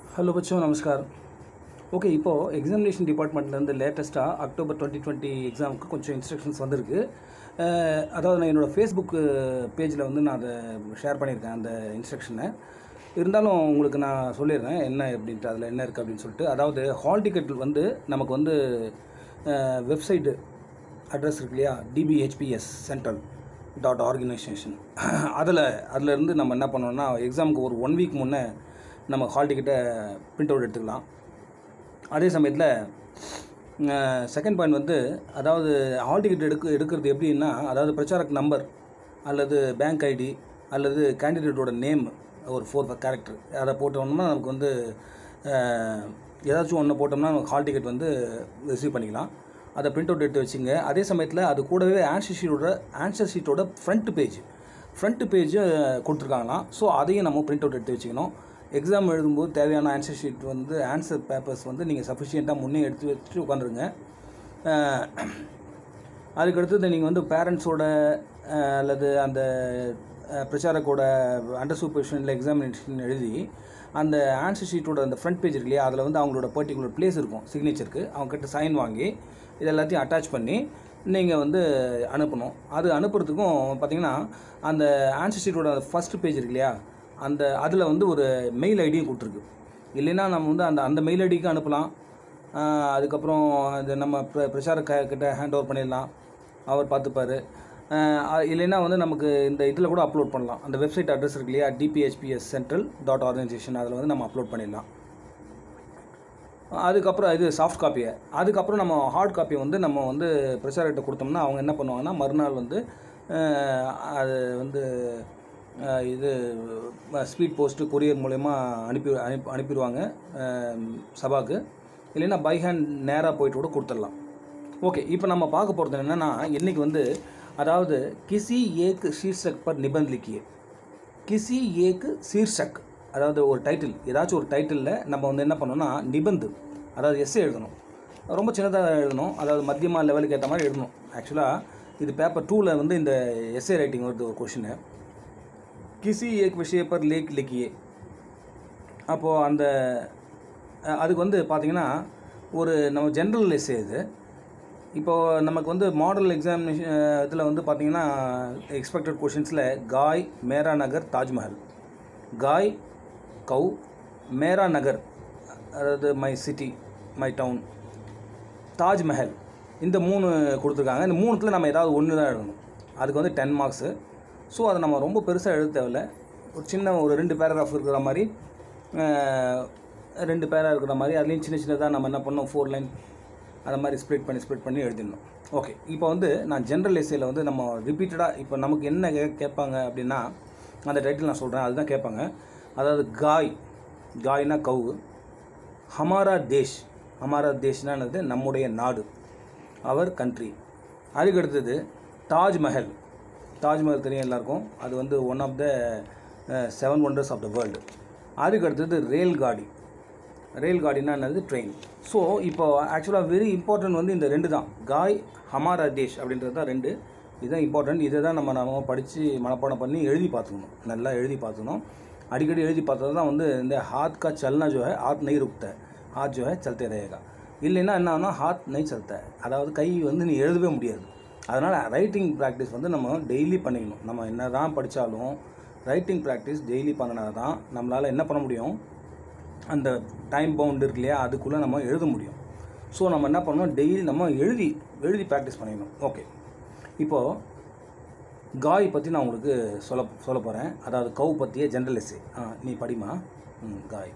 Hello பச்சோ நமஸ்கார் okay இப்போது எக்ஸாமினேஷன் டிபார்ட்மெண்ட்லேருந்து லேட்டஸ்ட்டாக அக்டோபர் டுவெண்ட்டி டுவெண்ட்டி எக்ஸாமுக்கு கொஞ்சம் இன்ஸ்ட்ரக்ஷன்ஸ் வந்திருக்கு அஹ், அதாவது நான் என்னோடய ஃபேஸ்புக் பேஜில் வந்து நான் அதை ஷேர் பண்ணியிருக்கேன் அந்த இன்ஸ்ட்ரக்ஷனை இருந்தாலும் உங்களுக்கு நான் சொல்லிடுறேன் என்ன அப்படின்ட்டு அதில் என்ன இருக்குது அப்படின்னு சொல்லிட்டு அதாவது ஹால் டிக்கெட் வந்து நமக்கு வந்து வெப்சைட்டு அட்ரஸ் இருக்கு இல்லையா டிபிஹெச்பிஎஸ் சென்ட்ரல் டாட் ஆர்கனைசேஷன் அதில் அதில் இருந்து நம்ம என்ன பண்ணோம்னா எக்ஸாமுக்கு ஒரு ஒன் வீக் முன்னே நம்ம ஹால் டிக்கெட்டை பிரிண்ட் அவுட் எடுத்துக்கலாம் அதே சமயத்தில் செகண்ட் பாயிண்ட் வந்து அதாவது ஹால் டிக்கெட் எடுக்க எடுக்கிறது எப்படின்னா அதாவது பிரச்சாரக் நம்பர் அல்லது பேங்க் ஐடி அல்லது கேண்டிடேட்டோட நேம் ஒரு ஃபோர் கேரக்டர் அதை போட்டோம்னா நமக்கு வந்து அஹ், ஏதாச்சும் ஒன்று போட்டோம்னா நமக்கு ஹால் டிக்கெட் வந்து ரிசீவ் பண்ணிக்கலாம் அதை பிரிண்ட் அவுட் எடுத்து வச்சுங்க அதே சமயத்தில் அது கூடவே ஆன்சர் ஷீட்டோட ஆன்சர் ஷீட்டோட ஃப்ரண்ட் பேஜ் ஃப்ரண்ட் பேஜ் கொடுத்துருக்காங்களாம் ஸோ அதையும் நம்ம பிரிண்ட் அவுட் எடுத்து வச்சுக்கணும் எக்ஸாம் எழுதும்போது தேவையான ஆன்சர் ஷீட் வந்து ஆன்சர் பேப்பர்ஸ் வந்து நீங்கள் சஃபிஷியண்ட்டாக முன்னே எடுத்து வச்சுட்டு உட்காந்துருங்க அதுக்கடுத்தது நீங்கள் வந்து பேரண்ட்ஸோட அல்லது அந்த அஹ், பிரச்சாரக்கோட அண்டர் சூப்பர்விஷனில் எக்ஸாமினேஷன் எழுதி அந்த ஆன்சர் ஷீட்டோட அந்த ஃப்ரண்ட் பேஜ் இருக்கு இல்லையா அதில் வந்து அவங்களோட பர்டிகுலர் பிளேஸ் இருக்கும் சிக்னேச்சருக்கு அவங்ககிட்ட சைன் வாங்கி இது எல்லாத்தையும் அட்டாச் பண்ணி நீங்கள் வந்து அனுப்பணும் அது அனுப்புறதுக்கும் பார்த்தீங்கன்னா அந்த ஆன்சர் ஷீட்டோட ஃபஸ்ட் பேஜ் இருக்கு இல்லையா அந்த அதில் வந்து ஒரு மெயில் ஐடியும் கொடுத்துருக்கு இல்லைன்னா நம்ம வந்து அந்த அந்த மெயில் ஐடிக்கு அனுப்பலாம் ஆஹ் அதுக்கப்புறம் அது நம்ம பிர பிரச்சாரக்க கிட்ட ஹேண்ட் ஓவர் பண்ணிடலாம் அவர் பார்த்துப்பாரு ஆஹ் அ- இல்லைன்னா வந்து நமக்கு இந்த இதில் கூட அப்லோட் பண்ணலாம் அந்த வெப்சைட் அட்ரஸ் இருக்கு இல்லையா டிபிஹெச்பிஎஸ் சென்ட்ரல் டாட் ஆர்கனைசேஷன் அதில் வந்து நம்ம அப்லோட் பண்ணிடலாம் அதுக்கப்புறம் இது சாஃப்ட் காப்பியை அதுக்கப்புறம் நம்ம ஹார்ட் காப்பியை வந்து நம்ம வந்து பிரச்சாரக்கிட்ட கொடுத்தோம்னா அவங்க என்ன பண்ணுவாங்கன்னா மறுநாள் வந்து அஹ், அது வந்து அஹ், இது ஸ்பீட் போஸ்ட்டு கொரியர் மூலயமா அனுப்பி அனுப்பி அனுப்பிடுவாங்க அஹ், சபாக்கு இல்லைன்னா பை ஹேண்ட் நேராக போயிட்டு கூட கொடுத்துடலாம் ஓகே இப்போ நம்ம பார்க்க போகிறது என்னென்னா இன்றைக்கி வந்து அதாவது கிசி ஏக் ஷீர்ஷக் பர் நிபந்த் லிக்கியே கிசி ஏக்கு சீர்ஷக் அதாவது ஒரு டைட்டில் ஏதாச்சும் ஒரு டைட்டிலில் நம்ம வந்து என்ன பண்ணோம்னா நிபந்து அதாவது எஸ்ஸே எழுதணும் ரொம்ப சின்னதாக எழுதணும் அதாவது மத்தியமாக லெவலுக்கு ஏற்ற மாதிரி எழுதணும் ஆக்சுவலாக இது பேப்பர் டூவில் வந்து இந்த எஸ்ஏ ரைட்டிங் வருது ஒரு கொஷினு கிசி ஏக் விஷய பர் லேக் லிக்கியே அப்போது அந்த அஹ், அதுக்கு வந்து பார்த்திங்கன்னா ஒரு நம்ம ஜென்ரல் எஸ்ஏ இது இப்போது நமக்கு வந்து மாடல் எக்ஸாமினேஷன் இதில் வந்து பார்த்திங்கன்னா எக்ஸ்பெக்டட் கொஷின்ஸில் காய் மேரா நகர் தாஜ்மஹல் காய் கவ் மேரா நகர் அதாவது my city my town Taj Mahal இந்த மூணு கொடுத்துருக்காங்க இந்த மூணுத்தில் நம்ம ஏதாவது ஒன்று தான் எழுதணும் அதுக்கு வந்து டென் மார்க்ஸு ஸோ அதை நம்ம ரொம்ப பெருசாக எழுத தேவையில்ல ஒரு சின்ன ஒரு ரெண்டு பேராகிராஃப் இருக்கிற மாதிரி அஹ், ரெண்டு பேரா இருக்கிற மாதிரி அதுலேயும் சின்ன சின்னதாக நம்ம என்ன பண்ணோம் ஃபோர் லைன் அந்த மாதிரி ஸ்ப்ளிட் பண்ணி ஸ்ப்ளிட் பண்ணி எழுதிடணும் ஓகே இப்போ வந்து நான் ஜென்ரல் எஸ்ஏல வந்து நம்ம ரிப்பீட்டடாக இப்போ நமக்கு என்ன கே கேட்பாங்க அப்படின்னா அந்த டைட்டில் நான் சொல்கிறேன் அதுதான் கேட்பாங்க அதாவது காய் காய்னா கவு ஹமாரா தேஷ் ஹமாரா தேஷ்னா என்னது நம்முடைய நாடு அவர் கண்ட்ரி அதுக்கு அடுத்தது தாஜ்மஹல் தாஜ்மஹல் தெரியும் எல்லாருக்கும் அது வந்து one of the seven wonders of the world அதுக்கு அடுத்தது ரயில் காடி ரயில் காடினா என்னது ட்ரெயின் ஸோ இப்போ ஆக்சுவலாக வெரி இம்பார்ட்டன்ட் வந்து இந்த ரெண்டு தான் காய் ஹமாரா தேஷ் அப்படின்றது தான் ரெண்டு இதுதான் இம்பார்ட்டன்ட் இதை தான் நம்ம நம்ம படித்து மனப்பாடம் பண்ணி எழுதி பார்த்துக்கணும் நல்லா எழுதி பார்த்துக்கணும் அடிக்கடி எழுதி பார்த்தது தான் வந்து இந்த ஹாத் கா சல்னா ஜோ ஹை ஹாத் நெய் ருக்த ஹாத் ஜோ ஹை சல்தே ரேகா இல்லைன்னா என்ன ஆகும்னா ஹாத் நெய் சல்த அதாவது கை வந்து நீ எழுதவே முடியாது அதனால் ரைட்டிங் ப்ராக்டிஸ் வந்து நம்ம டெய்லி பண்ணிக்கணும் நம்ம என்ன தான் படித்தாலும் ரைட்டிங் ப்ராக்டிஸ் டெய்லி பண்ணினா தான் நம்மளால் என்ன பண்ண முடியும் அந்த டைம் பவுண்ட் இருக்கு இல்லையா அதுக்குள்ளே நம்ம எழுத முடியும் ஸோ நம்ம என்ன பண்ணணும் டெய்லி நம்ம எழுதி எழுதி ப்ராக்டிஸ் பண்ணிக்கணும் ஓகே இப்போது காய் பற்றி நான் உங்களுக்கு சொல்ல சொல்ல போகிறேன் அதாவது கவு பற்றிய ஜென்ரல் எஸ்ஸே ஆ நீ படிமா ம் காய்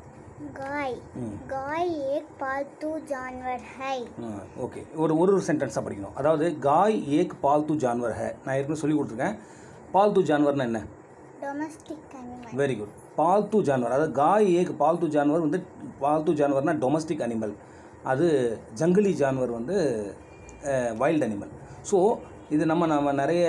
गाय ம் गाय एक पालतू जानवर है ஆ ஓகே ஒரு ஒரு ஒரு சென்டென்ஸாக படிக்கணும் அதாவது காய் ஏக் பால்து ஜான்வர் ஹே நான் ஏற்கனவே சொல்லி கொடுத்துருக்கேன் பால்து ஜான்வர்னா என்ன डोमेस्टिक एनिमल வெரி குட் பால்து ஜான்வர் அதாவது காய் ஏக் பால்து ஜான்வர் வந்து பால்து ஜான்வர்னா டொமஸ்டிக் அனிமல் அது ஜங்கிலி ஜான்வர் வந்து வைல்ட் அனிமல் ஸோ இது நம்ம நம்ம நிறைய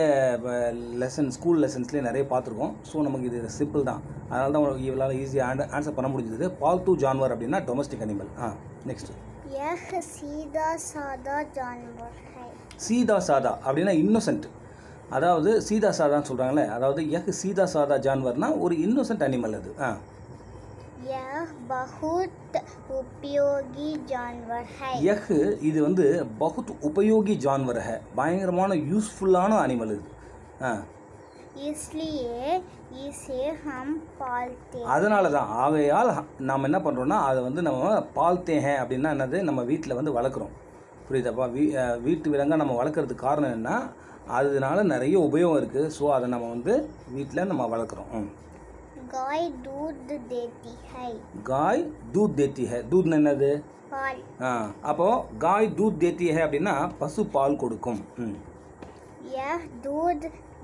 லெசன் ஸ்கூல் லெசன்ஸ்லேயே நிறைய பார்த்துருக்கோம் ஸோ நமக்கு இது சிம்பிள் தான் அதனால தான் உங்களுக்கு இவளால் ஈஸியாக ஆன்சர் பண்ண முடிஞ்சது பால்து ஜான்வர் அப்படின்னா டொமஸ்டிக் அனிமல் ஆ நெக்ஸ்ட் यह सीधा साधा जानवर है சீதா சாதா அப்படின்னா இன்னோசென்ட் அதாவது சீதா சாதான்னு சொல்கிறாங்களே அதாவது எக் சீதா சாதா ஜான்வர்னா ஒரு இன்னோசென்ட் அனிமல் அது ஆ यह बहुत उपयोगी जानवर है யஹ் இது வந்து பகுத் உபயோகி ஜான்வர் ஹை பயங்கரமான யூஸ்ஃபுல்லான அனிமல் இது ஆ इसलिए इसे हम पालते அதனால தான் ஆகையால் நாம் என்ன பண்ணுறோன்னா அதை வந்து நம்ம பால்த்தேஹே அப்படின்னா என்னது நம்ம வீட்டில் வந்து வளர்க்குறோம் புரியுதாப்பா வீ அஹ் வீட்டு விலங்கை நம்ம வளர்க்குறதுக்கு காரணம் என்ன அதனால நிறைய உபயோகம் இருக்குது ஸோ அதை நம்ம வந்து வீட்டில் நம்ம வளர்க்குறோம் ம். गाय दूध देती है காய் தூத் தேத்தி ஹே தூத்னா என்னது पाल ஆ அப்போது காய் தூத் தேத்தி ஹே அப்படின்னா பசு பால் கொடுக்கும் ம் यह दूध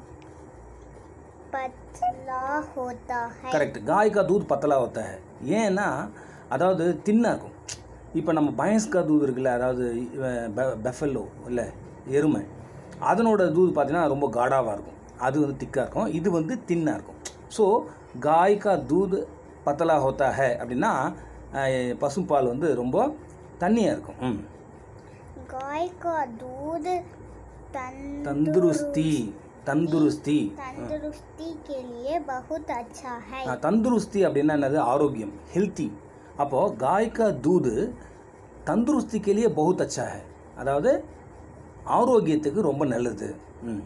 पतला होता है கரெக்ட் காய் கா தூத் பத்தலா होता है ஏன்னா அதாவது தின்னா இருக்கும் இப்போ நம்ம பயன்ஸ்கா தூத் இருக்குல்ல அதாவது பெஃபல்லோ இல்லை எருமை அதனோட தூத் பார்த்தீங்கன்னா ரொம்ப காடாவாக இருக்கும் அது வந்து திக்காக இருக்கும் இது வந்து தின்னாக இருக்கும் ஸோ காய் கா தூத் பத்தலா ஹோத்தா ஹே அப்படின்னா அஹ், பசும்பால் வந்து ரொம்ப தண்ணியாக இருக்கும் ம் गाय का दूध தந்துருஸ்தி தந்துருஸ்தி तंदुरुस्ती के लिए बहुत अच्छा है ஆ, தந்துருஸ்தி அப்படின்னா என்னது ஆரோக்கியம் ஹெல்த்தி அப்போது காய் கா தூது தந்துருஸ்தி के लिए बहुत अच्छा है அதாவது ஆரோக்கியத்துக்கு ரொம்ப நல்லது ம்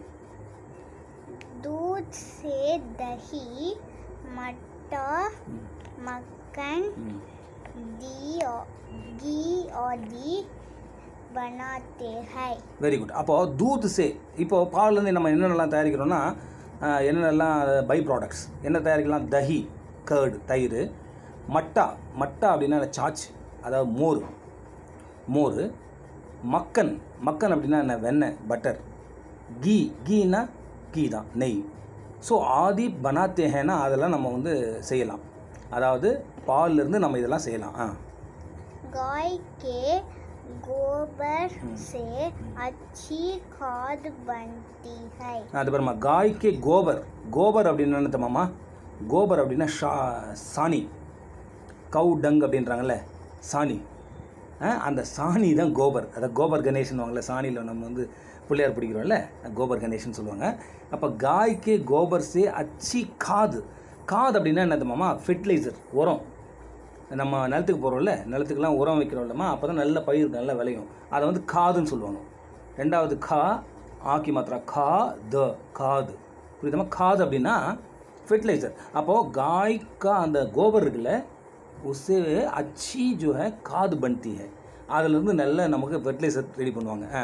दूध से दही मट्टा मक्खन ம். दी और घी आदि बनाते हैं வெரி குட் அப்போது தூத் சே இப்போ பால்லேருந்து நம்ம என்னென்னலாம் தயாரிக்கிறோம்னா ஆ, என்னென்னலாம் பை ப்ராடக்ட்ஸ் என்ன தயாரிக்கலாம் தஹி கர்டு தயிர் மட்டா மட்டா அப்படின்னா சாச் அதாவது மோர் மோர் மக்கன் மக்கன் அப்படின்னா என்ன வெண்ணெய் பட்டர் கீ கீனா கீ தான் நெய் ஸோ ஆதி பனாத்தேஹேனா அதெல்லாம் நம்ம வந்து செய்யலாம் அதாவது பால்லேருந்து நம்ம இதெல்லாம் செய்யலாம் ஆ गाय के गोबर से अच्छी खाद बनती है அது பாருமா காய்க்கு கோபர் கோபர் அப்படின்னு என்ன மாமா கோபர் அப்படின்னா ஷா சாணி கவு டங் அப்படின்றாங்கல்ல சாணி ஆ, அந்த சாணி தான் கோபர் அதை கோபர் கணேஷன் வாங்கல சாணியில் நம்ம வந்து பிள்ளையார் பிடிக்கிறோம்ல கோபர் கணேஷன் சொல்லுவாங்க அப்போ காய்க்கு கோபர் சே அச்சி காது காது அப்படின்னா என்னது மாமா ஃபெர்டிலைசர் உரம் நம்ம நிலத்துக்கு போகிறோம்ல நிலத்துக்குலாம் உரம் வைக்கிறோம்லம்மா அப்போ தான் நல்ல பயிர் நல்லா விளையும் அதை வந்து காதுன்னு சொல்லுவாங்க ரெண்டாவது கா ஆக்கி மாத்திரா கா த காது புரியுதமா காது அப்படின்னா ஃபெர்டிலைசர் அப்போது காய் கா அந்த கோபர் இருக்குல்ல உசே அச்சி ஜோ ஹே காது பன்தி ஹே அதுலேருந்து நல்ல நமக்கு ஃபெர்டிலைசர் ரெடி பண்ணுவாங்க ஆ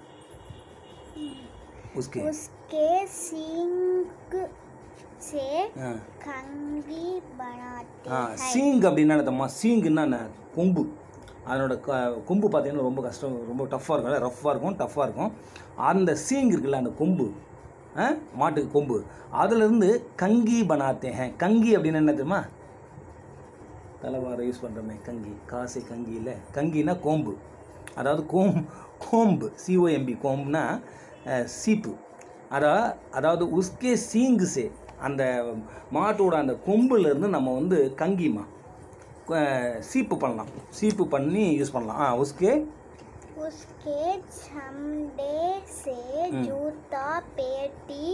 உஸ்கே उसके सींग से ஆ कंगी बनाते ஆ हैं சீங் அப்படின்னா என்னதம்மா சீங்குன்னா என்ன கொம்பு அதனோட க கொம்பு பார்த்தீங்கன்னா ரொம்ப கஷ்டம் ரொம்ப டஃப்பாக இருக்கும் ரஃப்பாக இருக்கும் டஃப்பாக இருக்கும் அந்த சீங் இருக்குல்ல அந்த கொம்பு ஆ மாட்டுக்கு கொம்பு அதுலேருந்து கங்கி பனாத்தே ஹேன் கங்கி அப்படின்னு என்ன தெரியுமா தலைவாரம் யூஸ் பண்ணுறோமே கங்கி காசை கங்கி இல்லை கங்கினா கோம்பு அதாவது கோம் கோம்பு சிஓஎம்பி கோம்புனா அஹ், சீப்பு அதா அதாவது உஸ்கே சீங்கு சே அந்த மாட்டோட அந்த கொம்புலேருந்து நம்ம வந்து கங்கிமா அஹ், சீப்பு பண்ணலாம் சீப்பு பண்ணி யூஸ் பண்ணலாம் ஆ உஸ்கே उसके चमड़े से जूता पेटी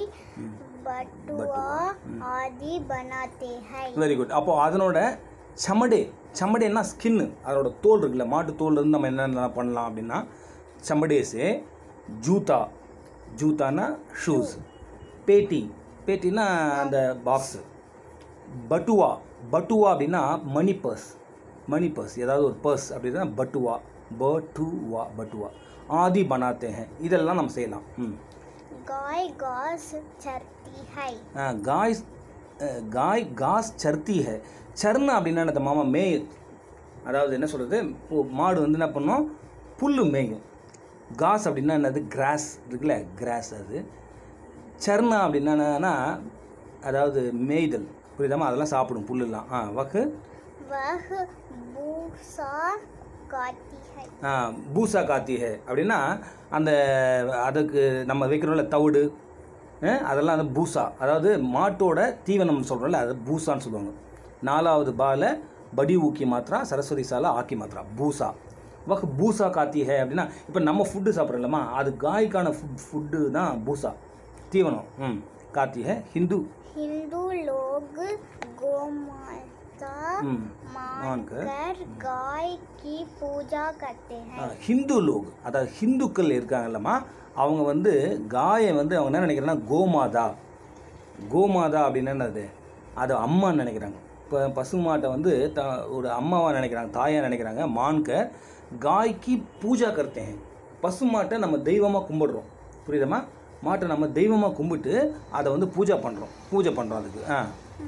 बटुआ आदि बनाते हैं வெரி குட் அப்போது அதனோட சமடே சமடேன்னா ஸ்கின்னு அதோட தோல் இருக்குல்ல மாட்டு தோல்ல இருந்து நம்ம என்னென்ன பண்ணலாம் அப்படின்னா சமடேஸே ஜூதா ஜூதானா ஷூஸ் பேட்டி பேட்டினா அந்த பாக்ஸு பட்டுவா பட்டுவா அப்படின்னா மணி பர்ஸ் மணி பர்ஸ் ஏதாவது ஒரு பர்ஸ் அப்படின்னா பட்டுவா பட்டுவா பட்டுவா ஆதி பனாத்தே ஹேன் இதெல்லாம் நம்ம செய்யலாம் ம் गाय घास चरती है ஆ, காய் அஹ், காய் காஸ் சர்த்தி ஹே சர்னா அப்படின்னா என்னது மாமா மேய் அதாவது என்ன சொல்கிறது மாடு வந்து என்ன பண்ணும் புல் மேயும் காஸ் அப்படின்னா என்னது கிராஸ் இருக்குல்ல கிராஸ் அது சர்னா அப்படின்னா என்னன்னா அதாவது மேய்தல் புரியுதாமா அதெல்லாம் சாப்பிடும் புல்லுலாம் ஆ வக்கு वह भूसा काटी है ஆ, பூசா காத்தி ஹே அப்படின்னா அந்த அதுக்கு நம்ம வைக்கிறோம்ல தவிடு ஆ, அதெல்லாம் அந்த பூசா அதாவது மாட்டோட தீவனம் சொல்கிறோம்ல அது பூசான்னு சொல்லுவாங்க நாலாவது பால படி ஊக்கி மாத்திரா சரஸ்வதி சாலா ஆக்கி மாத்திரா பூசா வக் பூசா காத்தி ஹே அப்படின்னா இப்போ நம்ம ஃபுட்டு சாப்பிட்றோம்லம்மா அது காய்க்கான ஃபுட் ஃபுட்டு தான் பூசா தீவனம் ம் காத்தி ஹே ஹிந்து हिंदू लोग गोमा सीता ம் मानकर गाय की पूजा करते हैं ஆ, ஹிந்து லோக் அதாவது ஹிந்துக்கள் இருக்காங்கல்லம்மா அவங்க வந்து காயை வந்து அவங்க என்ன நினைக்கிறாங்கன்னா கோமாதா கோமாதா அப்படின்னு என்னது அது அம்மான்னு நினைக்கிறாங்க இப்போ பசுமாட்டை வந்து த ஒரு அம்மாவாக நினைக்கிறாங்க தாயாக நினைக்கிறாங்க மான்க காய்க்கு பூஜா கருத்தேன் பசுமாட்டை நம்ம தெய்வமாக கும்பிடுறோம் புரியுதம்மா மாட்டை நம்ம தெய்வமாக கும்பிட்டு அதை வந்து பூஜா பண்ணுறோம் பூஜை பண்ணுறோம் அதுக்கு ஆ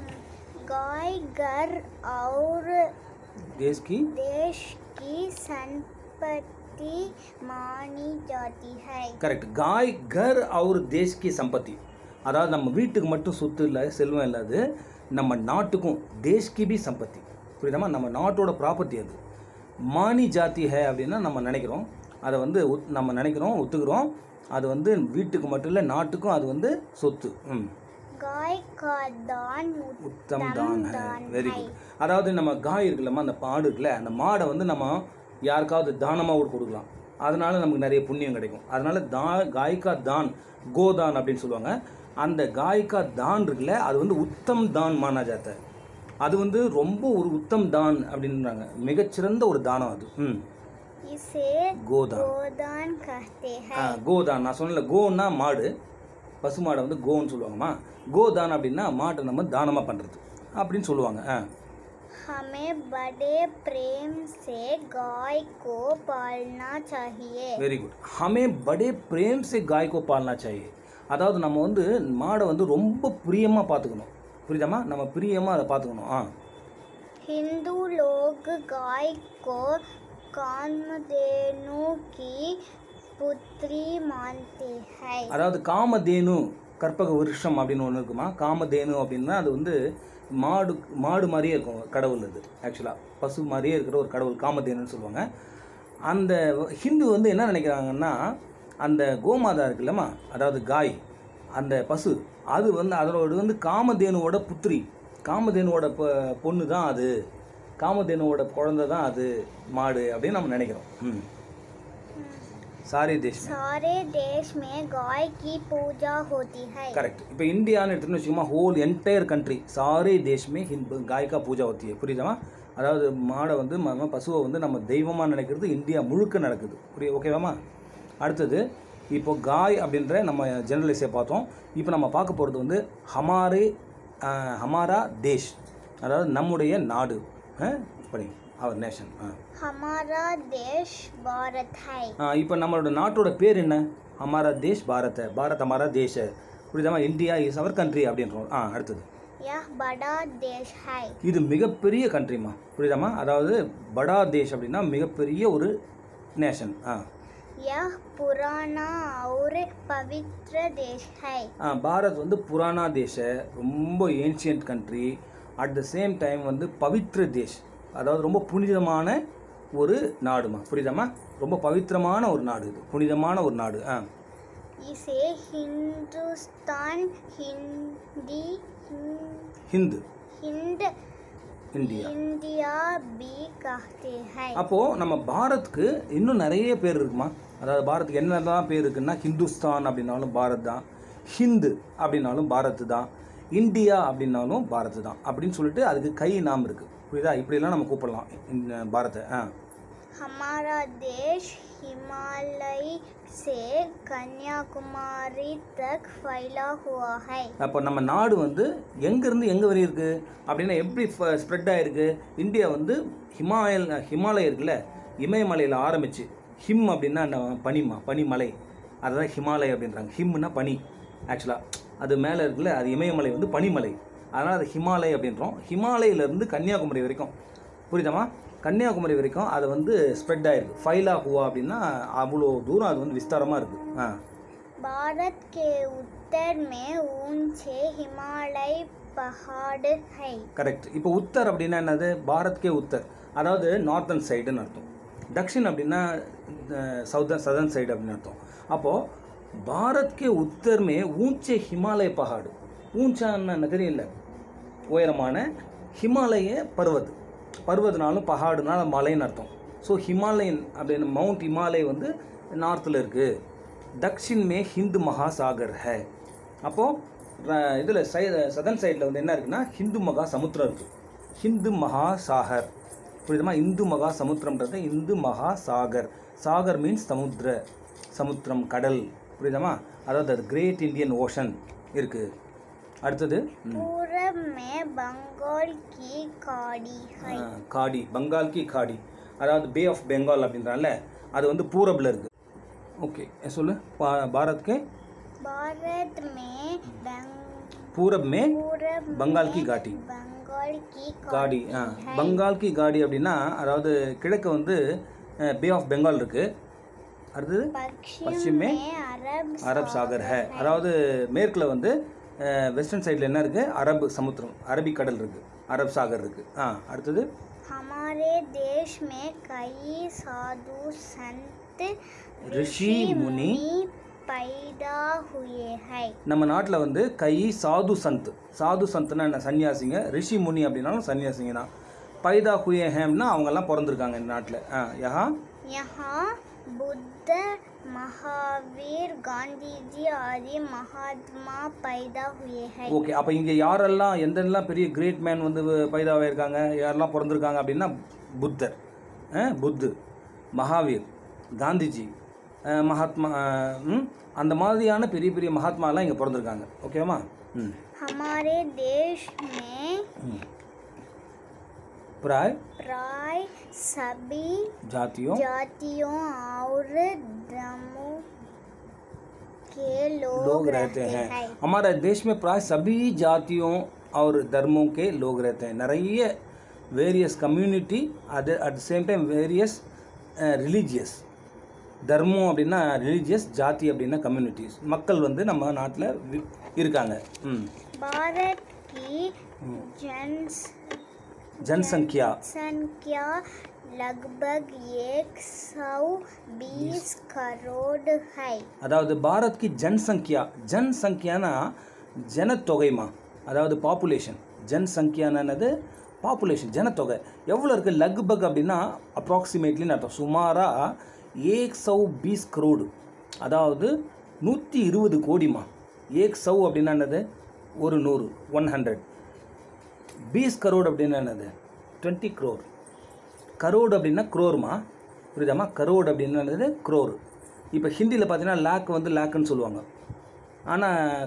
गाय घर और தேஸ்கி देश की संपत्ति मानी जाती है கரெக்ட் காய் கர் அவர் தேஷ்கி சம்பத்தி அதாவது நம்ம வீட்டுக்கு மட்டும் சொத்து இல்லை செல்வம் இல்லாது நம்ம நாட்டுக்கும் தேஷ்கி பி சம்பத்தி புரியுதாம்மா நம்ம நாட்டோட ப்ராப்பர்ட்டி அது மானி ஜாதி ஹே அப்படின்னா நம்ம நினைக்கிறோம் அதை வந்து ஒத்- நம்ம நினைக்கிறோம் ஒத்துக்கிறோம் அது வந்து வீட்டுக்கு மட்டும் இல்லை நாட்டுக்கும் அது வந்து சொத்து ம் गाय का दान உத்தம் தான் வெரி குட் அதாவது நம்ம காய் இருக்குல்லம்மா அந்த மாடு இருக்குல்ல அந்த மாடை வந்து நம்ம யாருக்காவது தானமாக கூட கொடுக்கலாம் அதனால நமக்கு நிறைய புண்ணியம் கிடைக்கும் அதனால தா காய்கா தான் கோதான் அப்படின்னு சொல்லுவாங்க அந்த காய்கா தான் இருக்குல்ல அது வந்து உத்தம் தான் மானா ஜாத்த அது வந்து ரொம்ப ஒரு உத்தம் தான் அப்படின்றாங்க மிகச்சிறந்த ஒரு தானம் அது ம் इसे கோதான் गोदान कहते हैं ஆ, கோதான் நான் சொன்னல கோன்னா மாடு பசுமாடை வந்து கோன்னு சொல்லுவாங்கம்மா கோதான் அப்படின்னா மாட்டை நம்ம தானமாக பண்ணுறது அப்படின்னு சொல்லுவாங்க ஆ हमें बड़े प्रेम से गाय को पालना चाहिए வெரி குட் ஹமே படே பிரேம் சே காய் கோ பால்னா சாயே அதாவது நம்ம வந்து மாடை வந்து ரொம்ப பிரியமாக பார்த்துக்கணும் புரியுதாம்மா நம்ம பிரியமாக அதை பார்த்துக்கணும் ஆ हिंदू लोग गाय को कामधेनु की पुत्री मानते हैं அதாவது காமதேனு கற்பக விருஷம் அப்படின்னு ஒன்று இருக்குமா காமதேனு அப்படின்னா அது வந்து மாடு மாடு மாதிரியே இருக்கும் கடவுள் அது ஆக்சுவலாக பசு மாதிரியே இருக்கிற ஒரு கடவுள் காமதேனுன்னு சொல்லுவாங்க அந்த ஹிந்து வந்து என்ன நினைக்கிறாங்கன்னா அந்த கோமாதா இருக்குல்லம்மா அதாவது காய் அந்த பசு அது வந்து அதோட வந்து காமதேனுவோட புத்திரி காமதேனுவோட பொ பொண்ணு தான் அது காமதேனுவோட குழந்தை தான் அது மாடு அப்படின்னு நம்ம நினைக்கிறோம் ம் சாரி தேஷ்மே सारे देश में गाय की पूजा होती है கரெக்ட் இப்போ இந்தியான்னு எடுத்துன்னு வச்சுக்கோமா ஹோல் என்டையர் கண்ட்ரி சாரே தேஷ்மே ஹிந்து காய்கா பூஜா ஒத்தியே புரியுதாமா அதாவது மாடை வந்து நம்ம பசுவை வந்து நம்ம தெய்வமாக நினைக்கிறது இந்தியா முழுக்க நடக்குது புரியுது ஓகேவாமா அடுத்தது இப்போ காய் அப்படின்ற நம்ம ஜெனரலைஸை பார்த்தோம் இப்போ நம்ம பார்க்க போகிறது வந்து ஹமாரே அஹ், ஹமாரா தேஷ் அதாவது நம்முடைய நாடு படி அவர் நேஷன் ஆ हमारा देश भारत है இப்போ நம்மளோட நாட்டோட பேர் என்ன ஹமாரா தேஷ் பாரத பாரத் ஹமாரா தேஷ புரியுதாமா இந்தியா இஸ் அவர் கண்ட்ரி அப்படின்றோம் ஆ அடுத்தது यह बड़ा देश है இது மிகப்பெரிய கண்ட்ரிமா புரியுதாம்மா அதாவது படா தேஷ் அப்படின்னா மிகப்பெரிய ஒரு நேஷன் ஆ यह पुराना और पवित्र देश है ஆ பாரத் வந்து புராணா தேஷ ரொம்ப ancient country at the same time வந்து பவித்ர தேஷ் அதாவது ரொம்ப புனிதமான ஒரு நாடுமா புரியுதாம்மா ரொம்ப பவித்திரமான ஒரு நாடு இது புனிதமான ஒரு நாடு ஆ इसे हिंदुस्तान हिंदी ஹிந்து हिंद இந்தியா इंडिया भी कहते हैं அப்போது நம்ம பாரத்துக்கு இன்னும் நிறைய பேர் இருக்குமா அதாவது பாரத்துக்கு என்னதான் பேர் இருக்குன்னா ஹிந்துஸ்தான் அப்படின்னாலும் பாரத் தான் ஹிந்து அப்படின்னாலும் பாரத் தான் இந்தியா அப்படின்னாலும் பாரத் தான் அப்படின்னு சொல்லிட்டு அதுக்கு கை நாம் இருக்குது புரியுதா இப்படிலாம் நம்ம கூப்பிடலாம் இந்த பாரத்தை ஆ हमारा देश हिमालय से कन्याकुमारी तक फैला हुआ है அப்போ நம்ம நாடு வந்து எங்கேருந்து எங்கே வரை இருக்குது அப்படின்னா எப்படி ஸ்ப்ரெட் ஆகிருக்கு இந்தியா வந்து ஹிமாலய ஹிமாலயம் இருக்குல்ல இமயமலையில் ஆரம்பிச்சு ஹிம் அப்படின்னா என்ன பனிமா பனிமலை அதுதான் ஹிமாலயம் அப்படின்றாங்க ஹிம்னா பனி ஆக்சுவலாக அது மேலே இருக்குல்ல அது இமயமலை வந்து பனிமலை அதனால் அது ஹிமாலய் அப்படின்றோம் ஹிமாலயிலேருந்து கன்னியாகுமரி வரைக்கும் புரியுதாம்மா கன்னியாகுமரி வரைக்கும் அது வந்து ஸ்ப்ரெட் ஆயிருக்கு ஃபைலா ஹுவா அப்படின்னா அவ்வளோ தூரம் அது வந்து விஸ்தாரமாக இருக்குது ஆ भारत के उत्तर में ऊंचे हिमालय पहाड़ है கரெக்ட் இப்போ உத்தர் அப்படின்னா என்னது பாரத்கே உத்தர் அதாவது நார்த்தன் சைடுன்னு அர்த்தம் தக்ஷின் அப்படின்னா சவுதர்ன் சதர்ன் சைடு அப்படின்னு அர்த்தம் அப்போது பாரத்கே உத்தர் மே ஊஞ்சே ஹிமாலய பகாடு ஊஞ்சான்னு என்ன தெரியல உயரமான ஹிமாலய பர்வத் பர்வதனாலும் பகாடுனாலும் மலைன்னு அர்த்தம் ஸோ ஹிமாலயன் அப்படின்னு மவுண்ட் ஹிமாலய் வந்து நார்த்தில் இருக்குது தக்ஷின் மே ஹிந்து மகாசாகர் ஹே அப்போது இதில் சை சதன் சைடில் வந்து என்ன இருக்குன்னா ஹிந்து மகா சமுத்திரம் இருக்குது ஹிந்து மகா சாகர் புரியுதுமா இந்து மகா சமுத்திரம்ன்றது இந்து மகா சாகர் சாகர் மீன்ஸ் சமுத்திர சமுத்திரம் கடல் புரியுதாமா அதாவது அது கிரேட் இந்தியன் ஓஷன் இருக்குது அடுத்தது ம், पूरब में बंगाल की खाड़ी है ஆ, காடி பங்கால் கி காடி அதாவது பே ஆஃப் பெங்கால் அப்படின்றால அது வந்து பூரபில் இருக்குது ஓகே சொல்லு பா- பாரத் கே भारत में बंग பூரப் மே पूरब பங்கால் கி காட்டி बंगाल की காடி ஆ பங்கால் கி காடி அப்படின்னா அதாவது கிழக்கு வந்து பே ஆஃப் பெங்கால் இருக்குது அடுத்தது पश्चिम पश्चिम में में अरब அரப் சாகர் ஹே அதாவது மேற்கில் வந்து வெஸ்டர்ன் சைடில் என்ன இருக்குது அரபு சமுத்திரம் அரபிக் கடல் இருக்குது அரப் சாகர் இருக்குது ஆ அடுத்தது हमारे देश में कई साधु संत ரிஷி முனி पैदा हुए हैं நம்ம நாட்டில் வந்து கை சாது சந்த் சாது சந்த்னா என்ன சன்னியாசிங்க ரிஷி முனி அப்படின்னாலும் சன்னியாசிங்க தான் பைதா ஹுயே ஹேம்னா அவங்கெல்லாம் பிறந்திருக்காங்க இந்த நாட்டில் ஆ யஹா यहाँ बुद्ध महावीर गांधी जी आदि महात्मा पैदा हुए हैं ஓகே அப்போ இங்கே யாரெல்லாம் எந்தெல்லாம் பெரிய கிரேட் மேன் வந்து பைதாவாயிருக்காங்க யாரெல்லாம் பிறந்திருக்காங்க அப்படின்னா புத்தர் ஆ, புத்து மகாவீர் காந்திஜி ஆ, மகாத்மா ஆ, ம், அந்த மாதிரியான பெரிய பெரிய மகாத்மாலாம் இங்கே பிறந்திருக்காங்க ஓகேவா ம் हमारे देश में ம். प्राय प्राय सभी जातियों जातियों और धर्मों के लोग, लोग रहते हैं हमारे देश में प्राय सभी जातियों और धर्मों के लोग रहते हैं நிறைய வேரியஸ் கம்யூனிட்டி அது at the same time various religious தர்மம் அப்படின்னா ரிலீஜியஸ் ஜாதி அப்படின்னா கம்யூனிட்டிஸ் மக்கள் வந்து நம்ம நாட்டில் இருக்காங்க ம் भारत की जन ஜனசங்கியா संख्या लगभग एक सौ बीस करोड़ है அதாவது பாரத் கி ஜன்சங்கியா ஜன்சங்கியானா ஜனத்தொகைமா அதாவது பாப்புலேஷன் ஜன்சங்கியானது பாப்புலேஷன் ஜனத்தொகை எவ்வளோ இருக்குது லக்பக் அப்படின்னா அப்ராக்சிமேட்லின்னு அர்த்தம் சுமாராக ஏக் சௌ பீஸ் கரோடு அதாவது நூற்றி இருபது கோடிமா ஏக் சௌ அப்படின்னா என்னது ஒரு நூறு ஒன் ஹண்ட்ரட் பீஸ் கரோடு அப்படின்னா என்னது டுவெண்ட்டி க்ரோர் கரோடு அப்படின்னா க்ரோர்மா புரியுதாம்மா கரோடு அப்படின்னா என்னது க்ரோர் இப்போ ஹிந்தியில் பார்த்தீங்கன்னா லேக் வந்து லேக்குன்னு சொல்லுவாங்க ஆனால்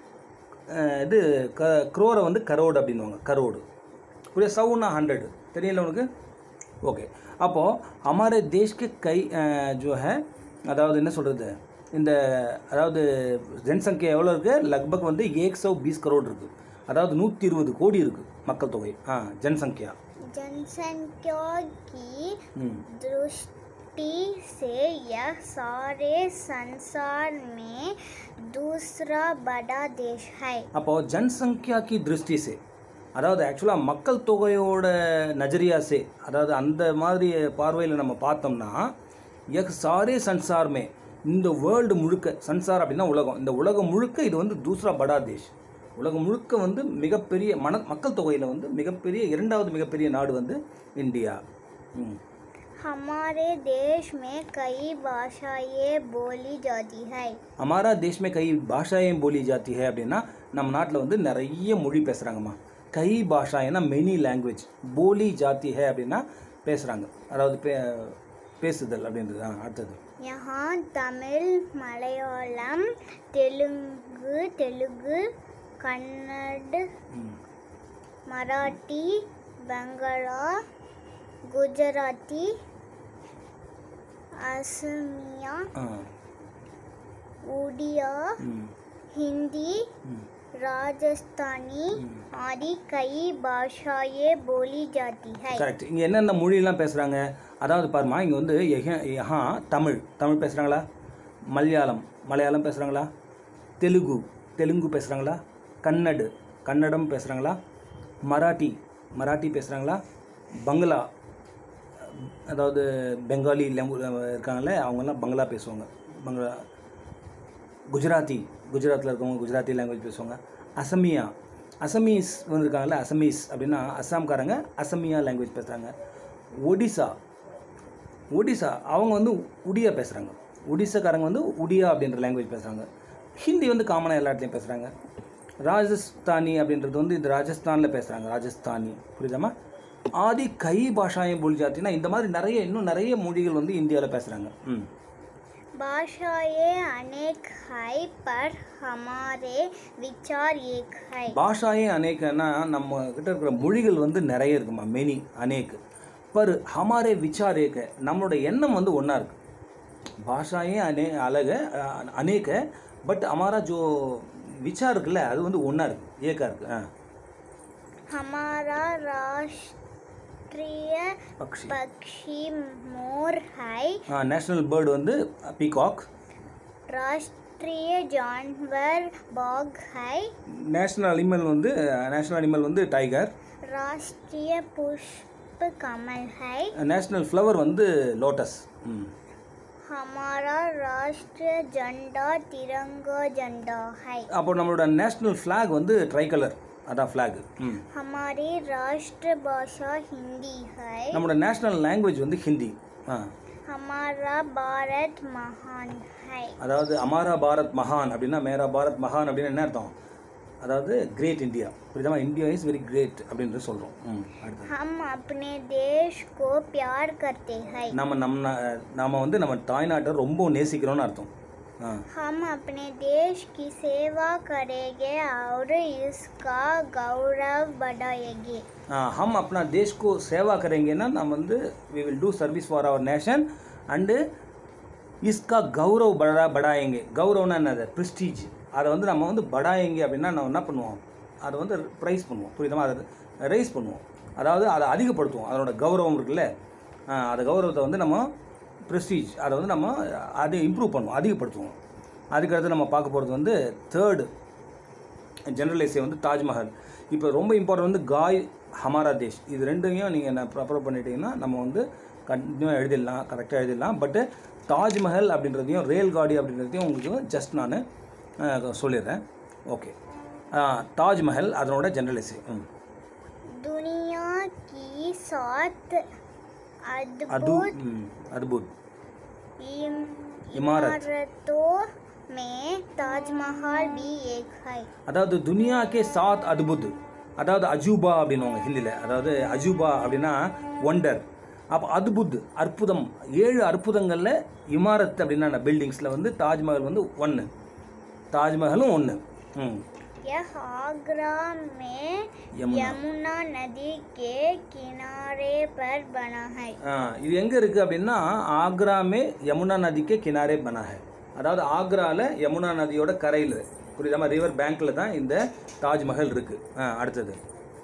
இது க க்ரோரை வந்து கரோடு அப்படின்னுவாங்க கரோடு புரிய சவுனா ஹண்ட்ரட் தெரியல உனக்கு ஓகே அப்போது हमारे देश के कई अ, जो है அதாவது என்ன சொல்கிறது இந்த அதாவது ஜனசங்கியா எவ்வளோ இருக்குது லக்பக் வந்து ஏக் சௌ பீஸ் கரோடு இருக்குது அதாவது நூற்றி இருபது கோடி இருக்குது மக்கள் தொகை ஆ ஜனசங்கியா जनसंख्या की ம் दृष्टि से यह सारे संसार में दूसरा बड़ा देश है அப்போது ஜன்சங்கியா கி திருஷ்டி சே அதாவது ஆக்சுவலாக மக்கள் தொகையோட நஜரியா சே அதாவது அந்த மாதிரி பார்வையில் நம்ம பார்த்தோம்னா எக் சாரே சன்சார்மே இந்த வேர்ல்டு முழுக்க சன்சார் அப்படின்னா உலகம் இந்த உலகம் முழுக்க இது வந்து தூசரா படா தேஷ் உலகம் முழுக்க வந்து மிகப்பெரிய மன மக்கள் தொகையில் வந்து மிகப்பெரிய இரண்டாவது மிகப்பெரிய நாடு வந்து இந்தியா ம் हमारे देश में कई भाषाएं बोली जाती है हमारा देश में कई भाषाएं बोली जाती है அப்படின்னா நம்ம நாட்டில் வந்து நிறைய மொழி பேசுகிறாங்கம்மா கை பாஷாயனா மெனி லாங்குவேஜ் போலி ஜாதி ஹே அப்படின்னா பேசுகிறாங்க அதாவது பே பேசுதல் அப்படின்றது ஆ அடுத்தது यहाँ तमिल मलयालम तेलुगु तेलुगु कन्नड़ ம் मराठी बंगाला गुजराती असमिया ஆ उड़िया ம் हिंदी ம் राजस्थानी आदि कई भाषाएं बोली जाती है கரெக்ட் இங்கே என்னென்ன மொழியெல்லாம் பேசுகிறாங்க அதாவது பாருமா இங்கே வந்து எஹ- யஹா தமிழ் தமிழ் பேசுகிறாங்களா மலையாளம் மலையாளம் பேசுகிறாங்களா தெலுங்கு தெலுங்கு பேசுகிறாங்களா கன்னடு கன்னடம் பேசுகிறாங்களா மராட்டி மராட்டி பேசுகிறாங்களா பங்களா அதாவது பெங்காலி லெங்கு இருக்காங்கல்ல அவங்கெல்லாம் பங்களா பேசுவாங்க பங்களா குஜராத்தி குஜராத்தில் இருக்கவங்க குஜராத்தி லாங்குவேஜ் பேசுவாங்க அசமியா அசமீஸ் வந்திருக்காங்கல்ல அசமீஸ் அப்படின்னா அஸ்ஸாம்காரங்க அசமியா லாங்குவேஜ் பேசுகிறாங்க ஒடிசா ஒடிசா அவங்க வந்து உடியா பேசுகிறாங்க ஒடிசாக்காரங்க வந்து உடியா அப்படின்ற லாங்குவேஜ் பேசுகிறாங்க ஹிந்தி வந்து காமனாக எல்லா இடத்துலையும் பேசுகிறாங்க ராஜஸ்தானி அப்படின்றது வந்து இந்த ராஜஸ்தானில் பேசுகிறாங்க ராஜஸ்தானி புரியுதாம்மா ஆதி கை பாஷாயம் போல் ஜாத்தினா இந்த மாதிரி நிறைய இன்னும் நிறைய மொழிகள் வந்து இந்தியாவில் பேசுகிறாங்க ம் भाषाएं अनेक है पर हमारे विचार एक है பாஷாயே அநேகன்னா நம்ம கிட்ட இருக்கிற மொழிகள் வந்து நிறைய இருக்குமா மெனி அநேக் பர் ஹமாரே விசாரேக நம்மளோட எண்ணம் வந்து ஒன்றா இருக்கு பாஷாயே அனே அழக அஹ், அநேக பட் हमारा जो விசார் இருக்குல்ல அது வந்து ஒன்றா இருக்கு ஏக்கா இருக்கு ஆ हमारा राष्ट्रीय பக்ஷி पक्षी मोर है நேஷ்னல் பேர்டு வந்து பீகாக் राष्ट्रीय जानवर बाघ है நேஷ்னல் அனிமல் வந்து நேஷ்னல் அனிமல் வந்து டைகர் राष्ट्रीय पुष्प कमल है நேஷ்னல் ஃப்ளவர் வந்து லோட்டஸ் ம் हमारा राष्ट्रीय झंडा तिरंगा झंडा है அப்போ நம்மளோட நேஷ்னல் ஃப்ளாக் வந்து ட்ரை கலர் அதான் ஃப்ளாக் ம் हमारी राष्ट्रभाषा हिंदी है நம்மளோட நேஷ்னல் லாங்குவேஜ் வந்து ஹிந்தி ஆ हमारा भारत महान है அதாவது அமாரா பாரத் மகான் அப்படின்னா மேரா பாரத் மகான் அப்படின்னு என்ன அர்த்தம் அதாவது கிரேட் இந்தியா புரியுதாமா இந்தியா இஸ் வெரி கிரேட் அப்படின்றது சொல்கிறோம் ம் அடுத்து हम अपने देश को प्यार करते हैं நம்ம நம்ம நாம வந்து நம்ம தாய்நாட்டை ரொம்ப நேசிக்கிறோம்னு அர்த்தம் ஆ हम अपने देश की सेवा करेंगे और इसका गौरव बढ़ाएंगे ஆ, ஹம் அப்னா தேஷ் கோ சேவா கரேங்கன்னா நம்ம வந்து we will do service for our nation and இஸ்கா கௌரவ் படா படாயங்க கௌரவம்னா என்னது ப்ரிஸ்டீஜ் அதை வந்து நம்ம வந்து படாயங்க அப்படின்னா நம்ம என்ன பண்ணுவோம் அதை வந்து ப்ரைஸ் பண்ணுவோம் புரியுதமா அதை ரைஸ் பண்ணுவோம் அதாவது அதை அதிகப்படுத்துவோம் அதனோட கௌரவம் இருக்குல்ல ஆ, அந்த கௌரவத்தை வந்து நம்ம ப்ரெஸ்டீஜ் அதை வந்து நம்ம அதை இம்ப்ரூவ் பண்ணுவோம் அதிகப்படுத்துவோம் அதுக்கடுத்து நம்ம பார்க்க போகிறது வந்து தேர்டு ஜெனரல் எஸ்ஏ வந்து தாஜ்மஹல் இப்போ ரொம்ப இம்பார்ட்டன்ட் வந்து காய் ஹமாரா தேஷ் இது ரெண்டையும் நீங்கள் என்ன ப்ராப்பர் பண்ணிட்டீங்கன்னா நம்ம வந்து கண்டினியூவாக எழுதிடலாம் கரெக்டாக எழுதிடலாம் பட்டு தாஜ்மஹல் அப்படின்றதையும் ரேல் காடி அப்படின்றதையும் உங்களுக்கு ஜஸ்ட் நான் சொல்லிடுறேன் ஓகே தாஜ்மஹல் அதனோட ஜெனரல் எஸ்ஏ ம் दुनिया की सात அது अद्भुत ம், அத்புத் इम- इमारत। इमारतों में ताजमहल भी एक है அதாவது துனியாக்கே சாத் அத்புத் அதாவது அஜூபா அப்படின்னுவாங்க ஹிந்தியில் அதாவது அஜூபா அப்படின்னா ஒண்டர் அப்போ அத்புத் அற்புதம் ஏழு அற்புதங்களில் இமாரத் அப்படின்னா பில்டிங்ஸில் வந்து தாஜ்மஹல் வந்து ஒன்று தாஜ்மஹலும் ஒன்று ம் यह आगरा में यमुना। यमुना नदी के किनारे पर बना है ஆ, இது எங்கே இருக்குது அப்படின்னா ஆக்ராமே யமுனா நதிக்கே கினாரே பனா है அதாவது ஆக்ராவில் யமுனா நதியோட கரையில் புரியுதாமா ரிவர் பேங்க்கில் தான் இந்த தாஜ்மஹல் இருக்குது ஆ அடுத்தது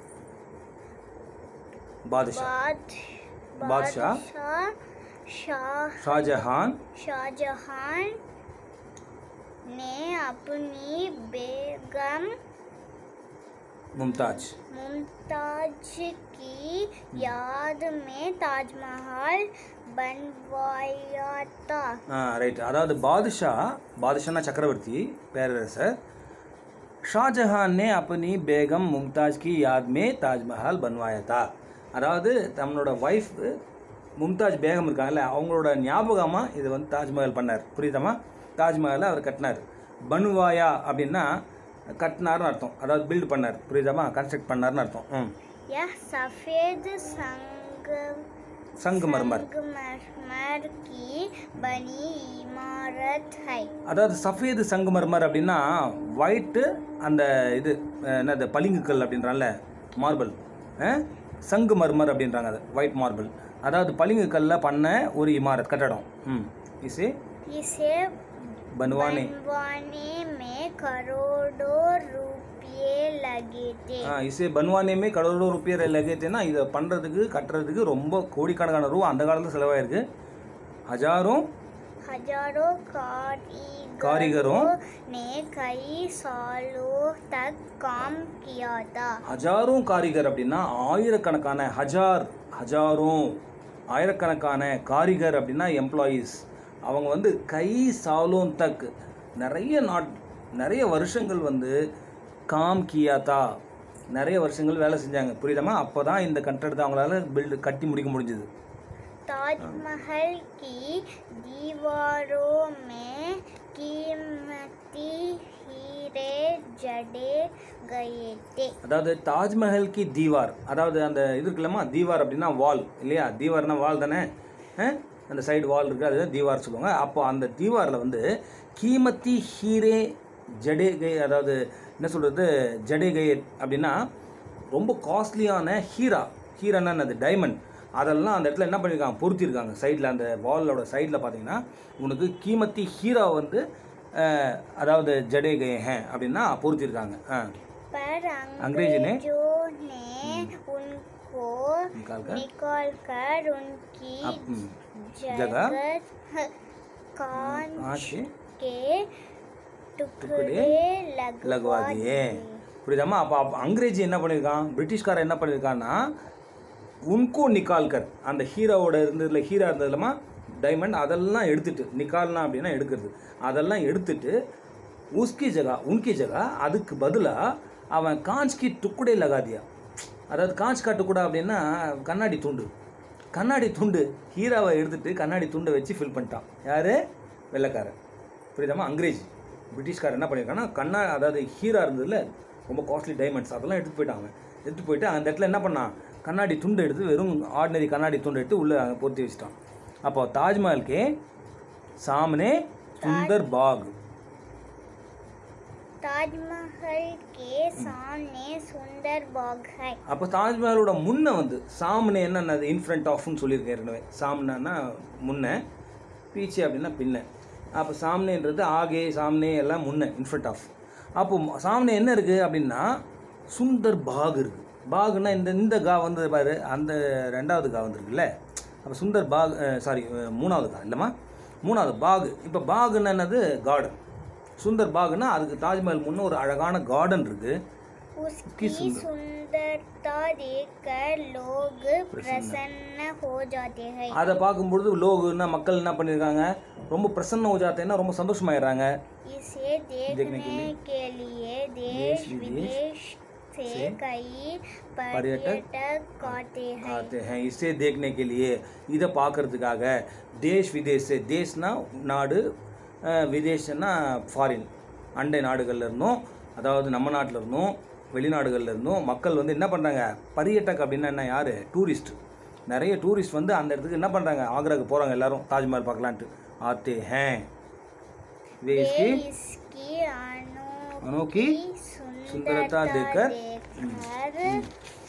பாதுஷா बाद बादशाह। बादशाह शाह ஷாஜஹான் शाहजहां ने अपनी बेगम மும்தாஜ் मुमताज की याद में ताजमहल बनवाया था ஆ ரைட் அதாவது பாதுஷா பாதுஷானா சக்கரவர்த்தி பேரரசர் ஷாஜஹான் ने अपनी बेगम मुमताज की याद में தாஜ்மஹால் बनवाया था அதாவது தன்னோட ஒய்ஃப் மும்தாஜ் பேகம் இருக்காங்கல்ல அவங்களோட ஞாபகமாக இது வந்து தாஜ்மஹால் பண்ணார் புரியுதாமா தாஜ்மஹாலை அவர் கட்டினார் பனுவாயா அப்படின்னா கட்டினார்னு அர்த்தம் அதாவது பில்ட் பண்ணார் புரியுதாமா கன்ஸ்ட்ரக்ட் பண்ணார்னு அர்த்தம் ம் यह सफेद संग சங்குமர்மர் संगमरमर की बनी इमारत है அதாவது சஃபேது சங்குமர்மர் அப்படின்னா ஒயிட்டு அந்த இது அஹ், என்னது பளிங்குக்கல் அப்படின்றான்ல மார்பிள் சங்குமர்மர் அப்படின்றாங்க அது ஒயிட் மார்பிள் அதாவது பளிங்குக்கல்ல பண்ண ஒரு இமாரத் கட்டடம் ம் இசே इसे பனுவானே बनवाने में करोड़ों रुपये लगे थे ஆ இசே பன்வானேமே கடலோ ருப்பியர் லகேத்தேன்னா இதை பண்ணுறதுக்கு கட்டுறதுக்கு ரொம்ப கோடிக்கணக்கான ரூபா அந்த காலத்தில் செலவாயிருக்கு ஹஜாரும் हजारों कारीगरों कारीगरों ने कई सालों तक काम किया था ஹஜாரும் காரிகர் அப்படின்னா ஆயிரக்கணக்கான ஹஜார் ஹஜாரும் ஆயிரக்கணக்கான காரிகர் அப்படின்னா எம்ப்ளாயீஸ் அவங்க வந்து கை சாலோன் தக் நிறைய நாட் நிறைய வருஷங்கள் வந்து காம் கியாத்தா நிறைய வருஷங்கள் வேலை செஞ்சாங்க புரியுதாமா அப்போ தான் இந்த கட்டடத்தை அவங்களால பில்டு கட்டி முடிக்க முடிஞ்சது ताजमहल की दीवारों में कीमती हीरे जड़े गए थे அதாவது தாஜ்மஹல் கி தீவார் அதாவது அந்த இது இருக்குல்லம்மா தீவார் அப்படின்னா வால் இல்லையா தீவார்னா வால் தானே அஹ்? அந்த சைடு வால் இருக்குது அதுதான் தீவார் சொல்லுவாங்க அப்போ அந்த தீவாரில் வந்து கீமத்தி ஹீரே ஜடே கை அதாவது என்ன சொல்கிறது ஜடே கை அப்படின்னா ரொம்ப காஸ்ட்லியான ஹீரா ஹீரானா அது டைமண்ட் அதெல்லாம் அந்த இடத்துல என்ன பண்ணியிருக்காங்க பொருத்திருக்காங்க சைடில் அந்த வாலோட சைடில் பார்த்தீங்கன்னா உனக்கு கீமத்தி ஹீரா வந்து அஹ், அதாவது ஜடே கே ஹேன் அப்படின்னா பொருத்திருக்காங்க ஆ पर अंग्रेजी ने? अंग्रेजों ने उनको निकाल कर निकाल कर उनकी अप- हम्म, जगह जगह कान कांच के के टुकड़े टुकड़े लगवा लगवा दिए दिए புரியுதாம்மா அப்போ அப்போ அங்கிரேஜி என்ன பண்ணியிருக்கான் பிரிட்டிஷ்காரன் என்ன பண்ணியிருக்கான்னா உன்கோ நிக்கால்கர் அந்த ஹீரோவோட இருந்ததுல ஹீரா இருந்ததுலமா டைமண்ட் அதெல்லாம் எடுத்துட்டு நிக்கால்னா அப்படின்னா எடுக்கிறது அதெல்லாம் எடுத்துட்டு உஸ்கி ஜகா உன்கி ஜகா அதுக்கு பதிலாக அவன் காஞ்ச்கி துக்குடே லகாதியா அதாவது காஞ்ச் கா டுக்குடா அப்படின்னா கண்ணாடி துண்டு கண்ணாடி துண்டு ஹீராவை எடுத்துட்டு கண்ணாடி துண்டை வச்சு ஃபில் பண்ணிட்டான் யார் வெள்ளைக்காரன் புரியுதாம்மா அங்கிரேஜ் பிரிட்டிஷ்காரர் என்ன பண்ணியிருக்கான்னா கண்ணா அதாவது ஹீரா இருந்ததுல ரொம்ப காஸ்ட்லி டைமண்ட்ஸ் அதெல்லாம் எடுத்துட்டு போயிட்டான் அவன் எடுத்துட்டு போயிட்டு அந்த இடத்துல என்ன பண்ணான் கண்ணாடி துண்டு எடுத்து வெறும் ஆர்டினரி கண்ணாடி துண்டு எடுத்து உள்ளே அங்கே பொருத்தி வச்சிட்டான் அப்போ தாஜ்மஹல்கே சாமனே சுந்தர் பாக் ताजमहल के सामने सुंदर बाग है அப்போ தாஜ்மஹலோட முன்ன வந்து சாமனே என்னென்னது இன்ஃப்ரண்ட் ஆஃப்னு சொல்லியிருக்கேன் ஏற்கனவே சாம்னா முன்ன பீச்சே அப்படின்னா பின்ன அப்போ சாம்னேன்றது ஆகே சாம்னே எல்லாம் முன்ன இன்ஃப்ரண்ட் ஆஃப் அப்போ ம- சாம்னே என்ன இருக்குது அப்படின்னா சுந்தர் பாக் இருக்குது பாகுன்னா இந்த இந்த கா வந்து பாரு அந்த ரெண்டாவது கா வந்துருக்குல்ல அப்போ சுந்தர் பாக் சாரி மூணாவது கா இல்லைம்மா மூணாவது பாகு இப்போ பாகுன்னா என்னது கார்டன் சுந்தர் பாகுன்னா அதுக்கு தாஜ்மஹல் முன்ன ஒரு அழகான கார்டன் இருக்குது उसकी सुंदरता देखकर लोग प्रसन्न हो जाते हैं அதை பார்க்கும்பொழுது லோகுன்னா மக்கள் என்ன பண்ணியிருக்காங்க ரொம்ப பிரசன்ன உஜாத்தேன்னா ரொம்ப சந்தோஷமாயிடுறாங்க इसे देखने के लिए देश विदेश से कई पर्यटक आते हैं आते हैं इसे देखने के लिए இதை பார்க்கறதுக்காக தேஷ் விதேஷ் தேஷ்னா நாடு அஹ், விதேஷ்னா ஃபாரின் அண்டை நாடுகள்ல இருந்தும் அதாவது நம்ம நாட்டில் இருந்தும் வெளிநாடுகள்ல இருந்தும் மக்கள் வந்து என்ன பண்ணுறாங்க பரியட்டக் அப்படின்னா என்ன யார் டூரிஸ்ட் நிறைய டூரிஸ்ட் வந்து அந்த இடத்துக்கு என்ன பண்ணுறாங்க ஆக்ராவுக்கு போகிறாங்க எல்லாரும் தாஜ்மஹல் பார்க்கலான்ட்டு ஆத்தே ஹேன் वे इसकी इसकी अनोखी सुंदरता सुंदरता देखकर देखकर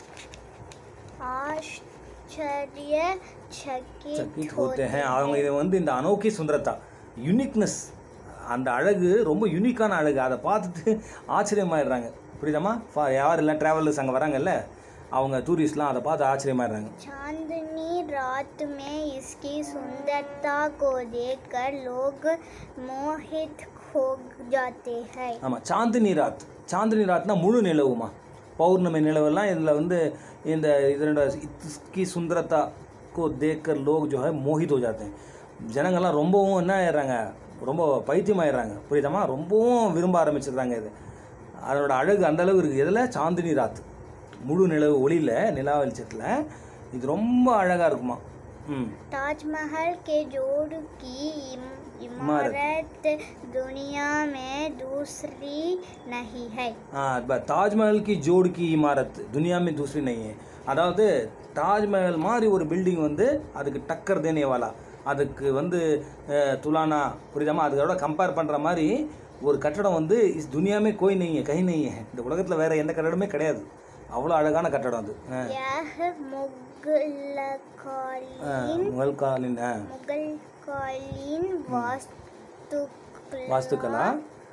आश्चर्य चकित சக்கித் ஹோத்தே ஹேன் அவங்க இது வந்து இந்த அனோக்கி சுந்தரத்தா யூனிக்னஸ் அந்த அழகு ரொம்ப யூனிக்கான அழகு அதை பார்த்துட்டு ஆச்சரியமாயிடுறாங்க புரியுதாம்மா ஃபா யார் எல்லாம் ட்ராவலர்ஸ் அங்கே வராங்கல்ல அவங்க டூரிஸ்ட்லாம் அதை பார்த்து ஆச்சரியமாயிடுறாங்க चांदनी रात में इसकी सुंदरता को देखकर लोग मोहित हो जाते हैं ஆமாம் சாந்தினி ராத் சாந்தினி ராத்னா முழு நிலவுமா பௌர்ணமி நிலவெல்லாம் இதில் வந்து இந்த இதனோட இஸ்கி சுந்தரத்தா கோ தேக்கர் லோக் ஜோ ஹை மோஹித் ஹோ ஜாத்தே हैं ஜனங்கள்லாம் ரொம்பவும் என்ன ஆயிடுறாங்க ரொம்ப பைத்தியமாயிடுறாங்க புரியுதாம்மா ரொம்பவும் விரும்ப ஆரம்பிச்சிடுறாங்க இது அதனோட அழகு அந்த அளவு இருக்குது இதில் சாந்தினி ராத் முழு நிலவு ஒளியில் நிலா வெளிச்சத்தில் இது ரொம்ப அழகாக இருக்குமா ம் ताजमहल के जोड़ की इम- इमारत दुनिया में दूसरी नहीं है हाँ ब- தாஜ்மஹல் கி ஜோடு கி இமாரத் துனியா में दूसरी नहीं है அதாவது தாஜ்மஹல் மாதிரி ஒரு பில்டிங் வந்து அதுக்கு டக்கர் தேனே வாலா அதுக்கு வந்து அஹ், துலானா புரியுதாமா அதுக்கோட கம்பேர் பண்ணுற மாதிரி ஒரு கட்டடம் வந்து இஸ் துனியாமே கோய் நெய்ய கை நெய்ய இந்த உலகத்தில் வேற எந்த கட்டடமே கிடையாது அவ்வளோ அழகான கட்டடம் அது அஹ், यह मुगल அஹ், முகல் காலின் அஹ், मुगल कालीन वास्तु வாஸ்துக்கலா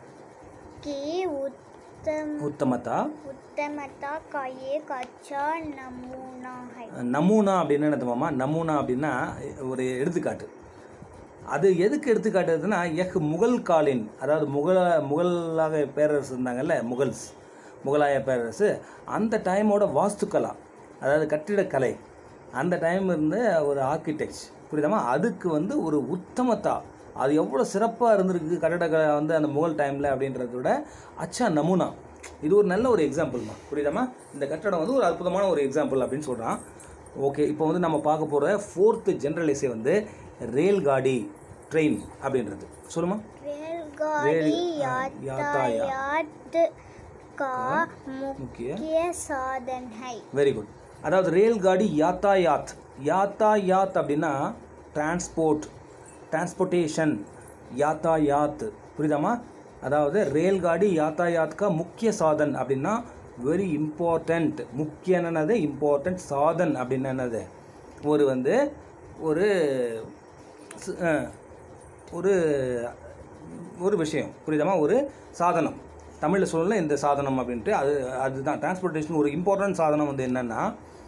की उत्तम உத்தமத்தா उत्तमता का एक अच्छा नमूना है நமூனா அப்படின்னு என்ன தெரியுமாம்மா நமூனா அப்படின்னா ஒரு எடுத்துக்காட்டு அது எதுக்கு எடுத்துக்காட்டுதுன்னா எஹ் முகல் காலின் அதாவது முகல முகலாக பேரரசு இருந்தாங்கல்ல முகல்ஸ் முகலாய பேரரசு அந்த டைமோட வாஸ்துக்கலா அதாவது கட்டிடக்கலை அந்த டைம் இருந்த ஒரு ஆர்கிடெக்ட்ஸ் புரியுதாமா அதுக்கு வந்து ஒரு உத்தமத்தா அது எவ்வளோ சிறப்பாக இருந்திருக்கு கட்டடக்கலை வந்து அந்த முகல் டைமில் அப்படின்றத விட அச்சா நமூனா இது ஒரு நல்ல ஒரு எக்ஸாம்பிள்மா புரியுதாம்மா இந்த கட்டடம் வந்து ஒரு அற்புதமான ஒரு எக்ஸாம்பிள் அப்படின்னு சொல்கிறான் ஓகே இப்போ வந்து நம்ம பார்க்க போகிற ஃபோர்த்து ஜென்ரல் எஸ்ஸே வந்து ரேல் காடி ட்ரெயின் அப்படின்றது சொல்லுமா रेलगाड़ी रेल- हाँ, यातायात का मुख्य मुख्य साधन है வெரி குட் அதாவது ரேல்காடி யாத்தாயாத் யாத்தாயாத் அப்படின்னா டிரான்ஸ்போர்ட் டிரான்ஸ்போர்ட்டேஷன் யாத்தாயாத் புரியுதாம்மா அதாவது ரேல்காடி யாத்தாயாத் கா முக்கிய சாதன் அப்படின்னா வெரி இம்பார்ட்டண்ட் முக்கிய என்னது இம்பார்ட்டண்ட் சாதன் அப்படின்னு என்னது ஒரு வந்து ஒரு ஸ்- அஹ், ஒரு ஒரு விஷயம் புரியுதாம்மா ஒரு சாதனம் தமிழில் சொல்லல இந்த சாதனம் அப்படின்ட்டு அது அதுதான் டிரான்ஸ்போர்ட்டேஷன் ஒரு இம்பார்ட்டன்ட் சாதனம் வந்து என்னென்னா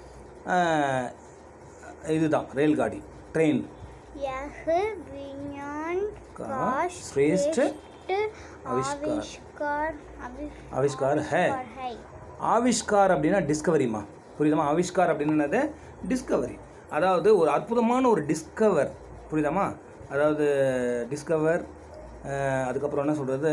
இதுதான் ரேல்காடி ட்ரெயின் यह विज्ञान का का श्रेष्ठ श्रेष्ठ आविष्कार। आविष्कार आवि- आविष्कार है। है ஆவிஷ்கார் அப்படின்னா டிஸ்கவரிமா புரியுதாம்மா ஆவிஷ்கார் அப்படின்னு என்னது டிஸ்கவரி அதாவது ஒரு அற்புதமான ஒரு டிஸ்கவர் புரியுதாம்மா அதாவது டிஸ்கவர் அதுக்கப்புறம் என்ன சொல்கிறது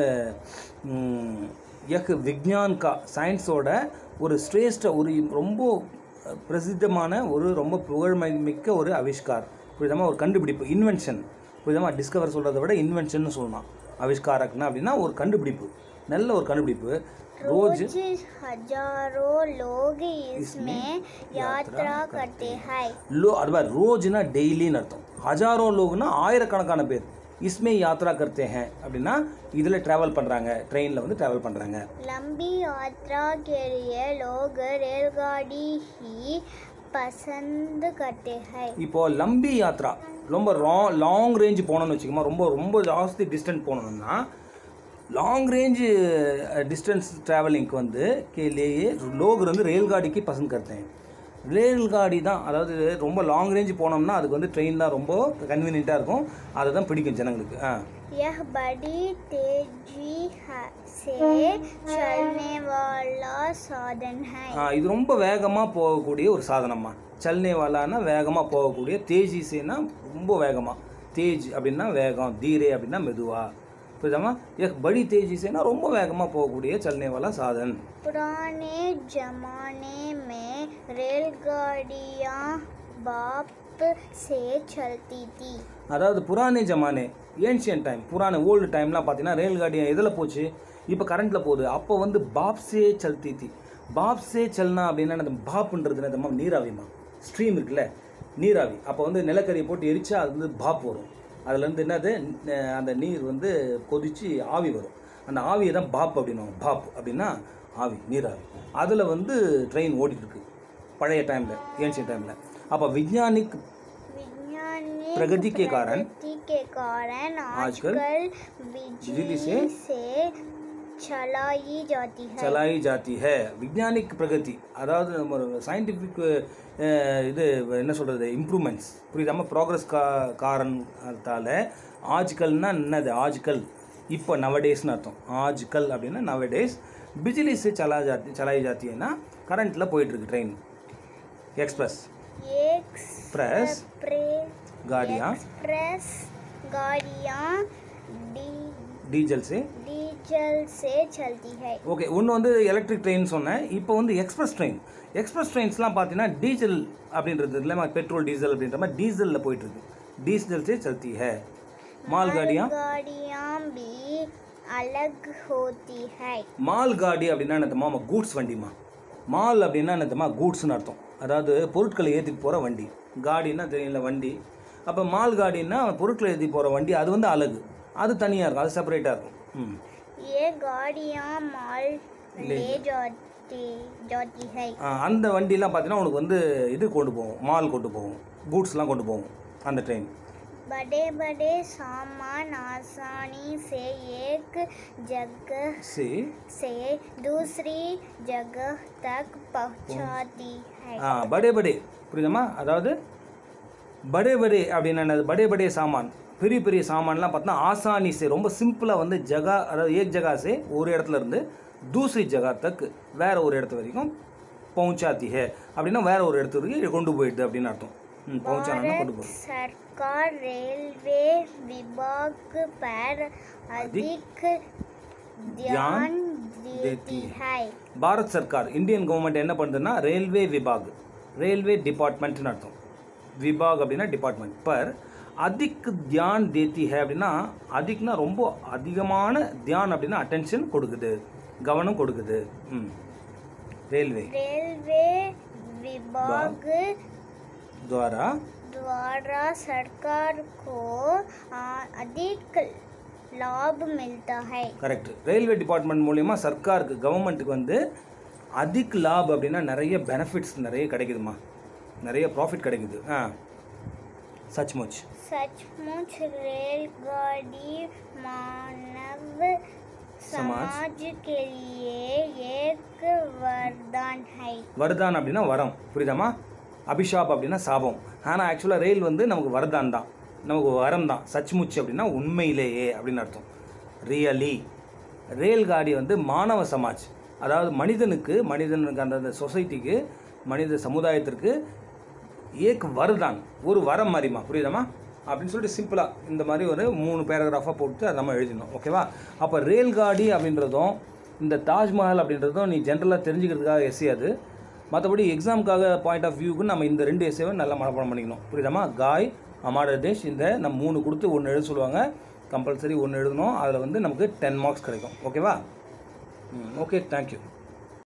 யக் விக்ஞான் கா சயின்ஸோட ஒரு ஸ்ரேஷ்ட ஒரு ரொம்ப பிரசித்தமான ஒரு ரொம்ப புகழ்மை மிக்க ஒரு ஆவிஷ்கார் புரியுதாம்மா ஒரு கண்டுபிடிப்பு இன்வென்ஷன் புரியுதாம்மா டிஸ்கவர் சொல்கிறத விட இன்வென்ஷன் சொல்லலாம் ஆவிஷ்காரக்னா அப்படின்னா ஒரு கண்டுபிடிப்பு நல்ல ஒரு கண்டுபிடிப்பு ரோஜ் रोज हजारों लोग इसमें यात्रा करते हैं லோ அது மாதிரி ரோஜ்னா டெய்லின்னு அர்த்தம் ஹஜாரோ லோக்னா ஆயிரக்கணக்கான பேர் இஸ்மே யாத்ரா கர்த்தே ஹேன் அப்படின்னா இதில் ட்ராவல் பண்ணுறாங்க ட்ரெயினில் வந்து ட்ராவல் பண்ணுறாங்க लंबी यात्रा के लिए लोग रेलगाड़ी ही पसंद करते हैं இப்போ லம்பி யாத்ரா ரொம்ப லாங் ரேஞ்ச் போனோம்னு வச்சுக்கோமா ரொம்ப ரொம்ப ஜாஸ்தி டிஸ்டன்ஸ் போனோம்னா லாங் ரேஞ்சு डिस्टेंस ट्रैवलिंग வந்து के लिए लोग வந்து रेलगाड़ी பசந்த் करते हैं ரேல்காடி தான் அதாவது ரொம்ப லாங் ரேஞ்ச் போனோம்னா அதுக்கு வந்து ட்ரெயின் தான் ரொம்ப கன்வீனியண்ட்டாக இருக்கும் அதை தான் பிடிக்கும் ஜனங்களுக்கு ஆ यह बड़ी तेजी है- से चलने वाला साधन है ஆ, இது ரொம்ப வேகமாக போகக்கூடிய ஒரு சாதனம்மா சல்னே வாலான்னா வேகமாக போகக்கூடிய தேஜி சேனா ரொம்ப வேகமாக தேஜ் அப்படின்னா வேகம் தீரே அப்படின்னா மெதுவா புரியுதாம்மா எக் படி தேஜி சேனா ரொம்ப வேகமாக போகக்கூடிய சல்னே வாலா சாதன் पुराने जमाने में रेलगाड़ियाँ बाप से चलती थी அதாவது புராணே ஜமானே ஏன்ஷியன் டைம் புராண ஓல்டு டைம்லாம் பார்த்தீங்கன்னா ரேல்காடி எதில் போச்சு இப்போ கரண்ட்டில் போகுது அப்போ வந்து பாப்ஸே சல்தி தி பாப்ஸே சல்னா அப்படின்னா அந்த பாப்புன்றது என்னதும்மா நீராவிமா ஸ்ட்ரீம் இருக்குல்ல நீராவி அப்போ வந்து நிலக்கரியை போட்டு எரிச்சா அது வந்து பாப் வரும் அதுலேருந்து என்னது அஹ் அந்த நீர் வந்து கொதிச்சு ஆவி வரும் அந்த ஆவியை தான் பாப் அப்படின்னுவாங்க பாப் அப்படின்னா ஆவி நீராவி அதில் வந்து ட்ரெயின் ஓடிட்டு இருக்கு பழைய டைமில் ஏன்ஷியன் டைமில் அப்போ விஞ்ஞானிக் वैज्ञानिक प्रगति के कारण प्रगति के कारण आजकल आजकल बिजली बिजली से से चलाई जाती है चलाई जाती है விஞ்ஞானிக் பிரகதி அதாவது நம்ம ஒரு சயின்டிஃபிக் இது என்ன சொல்கிறது இம்ப்ரூவ்மெண்ட்ஸ் புரியுதாம ப்ராக்ரஸ் கா காரணத்தால் ஆஜ்கல்னா என்னது ஆஜ்கல் இப்போ நவடேஸ்னு அர்த்தம் ஆஜ்கல் அப்படின்னா நவடேஸ் பிஜிலி से चला जाती चलाई जाती है ना கரண்ட்டில் போயிட்டுருக்கு ட்ரெயின் எக்ஸ்பிரஸ் एक्सप्रेस गाड़ियाँ एक्सप्रेस गाड़ियाँ डी- டீசல் से डीजल से चलती है ஓகே ஒன்று வந்து எலக்ட்ரிக் ட்ரெயின் சொன்னேன் இப்போ வந்து எக்ஸ்பிரஸ் ட்ரெயின் எக்ஸ்பிரஸ் ட்ரெயின்ஸ்லாம் பார்த்தீங்கன்னா டீசல் அப்படின்றது இல்லாமல் பெட்ரோல் டீசல் அப்படின்ற மாதிரி டீசலில் போயிட்டுருக்கு டீசல் से चलती है माल गाड़ियाँ गाड़ियाँ भी अलग होती है மால் காடி அப்படின்னா என்னதுமா கூட்ஸ் வண்டிமா மால் அப்படின்னா என்னதுமா கூட்ஸ்னு அர்த்தம் அதாவது பொருட்களை ஏற்றிட்டு போகிற வண்டி காடின்னா தெரியல வண்டி அப்போ மால் காடின்னா பொருட்களை ஏற்றி போகிற வண்டி அது வந்து அழகு அது தனியாக இருக்கும் அது செப்பரேட்டாக இருக்கும் ம் ये गाड़ियाँ माल ले जाती जाती है ஆ, அந்த வண்டிலாம் பார்த்தீங்கன்னா உனக்கு வந்து இது கொண்டு போகும் மால் கொண்டு போகும் கூட்ஸ்லாம் கொண்டு போகும் அந்த ட்ரெயின் बड़े बड़े सामान आसानी से एक जगह சரி से दूसरी जगह तक पहुंचाती है ஆ படே படே புரியுதம்மா அதாவது படே படே அப்படின்னா என்னது படே படே சாமான் பெரிய பெரிய சாமான்லாம் பார்த்தா ஆசானி சே ரொம்ப சிம்பிளாக வந்து ஜகா அதாவது ஏக் ஜகா சே ஒரு இடத்துல இருந்து தூசரி ஜகா தக் வேற ஒரு இடத்து வரைக்கும் பहुंचाती है அப்படின்னா வேற ஒரு இடத்து வரைக்கும் கொண்டு போயிடுது அப்படின்னு அர்த்தம் ம் பहुंचाना கொண்டு भारत போகுது सरकार रेलवे विभाग पर अधिक ध्यान देती है பாரத் சர்க்கார் இந்தியன் கவர்மெண்ட் என்ன பண்ணுதுன்னா ரயில்வே விபாக் ரயில்வே டிபார்ட்மெண்ட்னு அர்த்தம் விபாக் அப்படின்னா டிபார்ட்மெண்ட் பர் அதிக் தியான் தேத்தி ஹே அப்படின்னா அதிக்னா ரொம்ப அதிகமான தியான் அப்படின்னா அட்டென்ஷன் கொடுக்குது கவனம் கொடுக்குது ம் ரயில்வே रेलवे विभाग துவாரா द्वारा सरकार को आ, अधिक लाभ मिलता है கரெக்ட் ரயில்வே டிபார்ட்மெண்ட் மூலியமா சர்க்காருக்கு கவர்மெண்ட்டுக்கு வந்து அதிக் லாப் அப்படின்னா நிறைய பெனிஃபிட்ஸ் நிறைய கிடைக்குதுமா நிறைய ப்ராஃபிட் கிடைக்குது ஆ சச்முச் सचमुच रेलगाड़ी मानव समाज। समाज के लिए एक वरदान है வரதான் அப்படின்னா வரம் புரியுதாம்மா அபிஷாப் அப்படின்னா சாபம் ஆனால் ஆக்சுவலாக ரயில் வந்து நமக்கு வரதான் தான் நமக்கு வரம் தான் சச்முச் அப்படின்னா உண்மையிலேயே அப்படின்னு அர்த்தம் ரியலி ரயில் காடி வந்து மாணவ சமாஜ் அதாவது மனிதனுக்கு மனிதனுக்கு அந்த அந்த சொசைட்டிக்கு மனித சமுதாயத்திற்கு ஏக் வரதான் ஒரு வரம் மாதிரிமா புரியுதாம்மா அப்படின்னு சொல்லிட்டு சிம்பிளாக இந்த மாதிரி ஒரு மூணு பேராகிராஃபாக போட்டு அதை நம்ம எழுதிடணும் ஓகேவா அப்போ ரேல்காடி அப்படின்றதும் இந்த தாஜ்மஹால் அப்படின்றதும் நீ ஜென்ரலாக தெரிஞ்சுக்கிறதுக்காக எஸ்ஸே அது மற்றபடி எக்ஸாமுக்காக பாயிண்ட் ஆஃப் வியூக்கு நம்ம இந்த ரெண்டு எஸ்ஸேவை நல்லா மனப்பாடம் பண்ணிக்கணும் புரியுதாம்மா காய் அமாட தேஷ் இந்த நம்ம மூணு கொடுத்து ஒன்று எழுத சொல்லுவாங்க கம்பல்சரி ஒன்று எழுதணும் அதில் வந்து நமக்கு டென் மார்க்ஸ் கிடைக்கும் ஓகேவா ம் ஓகே தேங்க்யூ